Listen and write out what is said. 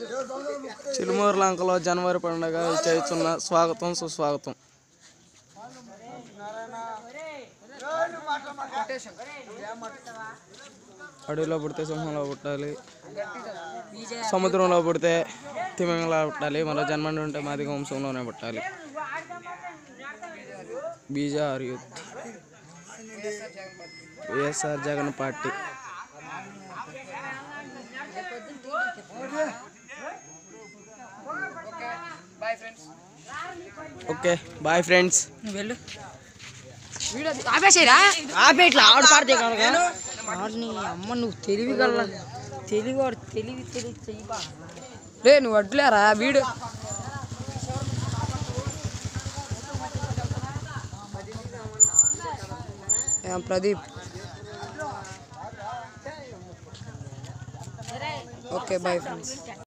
చిలుమూరు లంకలో జనవరి పండుగ చేస్తున్న స్వాగతం సుస్వాగతం అడవిలో పుడితే సింహంలో పుట్టాలి సముద్రంలో పుడితే తిమింగలా పుట్టాలి మరో జన్మండి ఉంటే మాదిగ వంశంలోనే పుట్టాలి బీజార్ youth YSR Jagan party okay bye friends వెళ్ళు ఆపేసేరా ఆపేట్లా ఆడు పాడితే ఆడిని అమ్మ నువ్వు తెలివి కల్లా తెలివి వాడు తెలివి తెలివి చెయ్యి బా రే నువ్వు అడ్లేరా వీడు ఏం ప్రదీప్ ఓకే బాయ్ ఫ్రెండ్స్